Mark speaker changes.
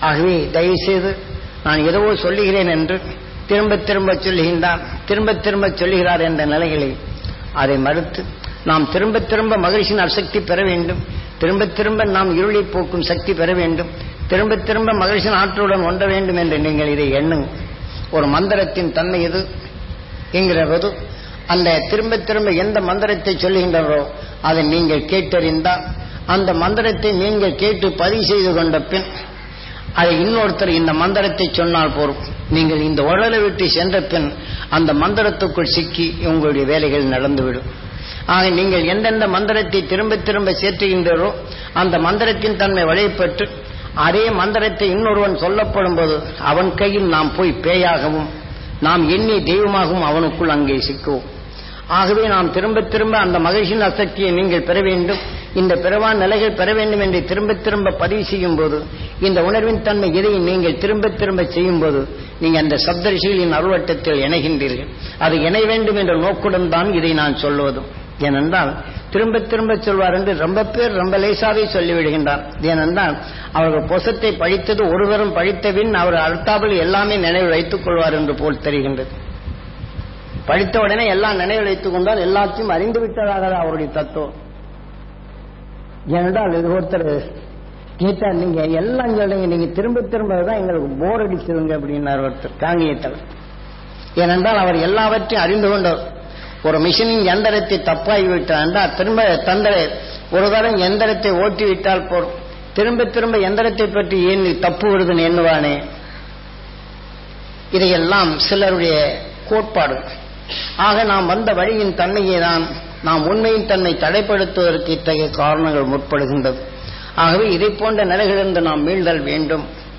Speaker 1: ஆகவே தயவுசெய்து நான் ஏதோ சொல்லுகிறேன் என்று திரும்ப திரும்ப சொல்லுகின்றான் திரும்ப திரும்ப சொல்லுகிறார் என்ற நிலைகளை அதை மறுத்து நாம் திரும்ப திரும்ப மகிழ்ச்சியின் அசக்தி பெற வேண்டும் திரும்ப திரும்ப நாம் இருளை போக்கும் சக்தி பெற வேண்டும் திரும்ப திரும்ப மகிழ்ச்சியின் ஆற்றலுடன் ஒன்ற வேண்டும் என்று நீங்கள் இதை எண்ணுங்க ஒரு மந்திரத்தின் தன்மை எது என்கிற போது அந்த திரும்ப திரும்ப எந்த மந்திரத்தை சொல்லுகின்றனரோ அதை நீங்கள் கேட்டறிந்தால் அந்த மந்திரத்தை நீங்கள் கேட்டு பதிவு செய்து கொண்ட பின் அதை இன்னொருத்தர் இந்த மந்திரத்தை சொன்னால் போரும் நீங்கள் இந்த உடலை விட்டு சென்ற பின் அந்த மந்திரத்துக்குள் சிக்கி உங்களுடைய வேலைகள் நடந்துவிடும் ஆக நீங்கள் எந்தெந்த மந்திரத்தை திரும்ப திரும்ப சேர்த்துகின்றோ அந்த மந்திரத்தின் தன்மை வழிபட்டு அதே மந்திரத்தை இன்னொருவன் சொல்லப்படும் போது அவன் கையில் நாம் போய் பேயாகவும் நாம் எண்ணி தெய்வமாகவும் அவனுக்குள் அங்கே சிக்குவோம் ஆகவே நாம் திரும்ப திரும்ப அந்த மகிழ்ச்சியின் அசக்தியை நீங்கள் பெற வேண்டும் இந்த பிறவான் நிலைகள் பெற வேண்டும் என்று திரும்ப திரும்ப பதிவு செய்யும் போது இந்த உணர்வின் தன்மை இதை நீங்கள் திரும்ப திரும்ப செய்யும் போது நீங்கள் அந்த சப்தரிஷிகளின் அருவட்டத்தில் இணைகின்றீர்கள் அது இணை வேண்டும் என்ற நோக்குடன் தான் இதை நான் சொல்லுவதும் ஏனென்றால் திரும்ப திரும்ப சொல்வார் என்று ரொம்ப பேர் ரொம்ப லேசாவே சொல்லிவிடுகின்றார் ஏனென்றால் அவர்கள் பொசத்தை பழித்தது ஒருவரும் பழித்தபின் அவர் அடுத்தாப்பில் எல்லாமே நினைவு வைத்துக் கொள்வார் என்று போல் தெரிகின்றது படித்த உடனே எல்லாம் நினைவு வைத்துக் கொண்டால் எல்லாத்தையும் அறிந்து விட்டதாக அவருடைய தத்துவம் ஏனென்றால் இது ஒருத்தர் கேட்டா நீங்க எல்லாம் சொல்றீங்க நீங்க திரும்ப திரும்ப தான் எங்களுக்கு போர் அடிச்சதுங்க அப்படின்னார் ஒருத்தர் காங்கியத்தில் ஏனென்றால் அவர் எல்லாவற்றையும் அறிந்து கொண்டவர் ஒரு மிஷினின் எந்திரத்தை தப்பாகி விட்டார் என்றால் திரும்ப தந்திர ஒரு தரம் எந்திரத்தை ஓட்டி விட்டால் போதும் திரும்ப திரும்ப எந்திரத்தை பற்றி ஏன் தப்பு வருதுன்னு எண்ணுவானே இதையெல்லாம் சிலருடைய கோட்பாடு ஆக நாம் வந்த வழியின் தன்மையை தான் நாம் உண்மையின் தன்மை தடைப்படுத்துவதற்கு இத்தகைய காரணங்கள் முற்படுகின்றது ஆகவே இதை போன்ற நிலைகளிலிருந்து நாம் மீள்தல் வேண்டும்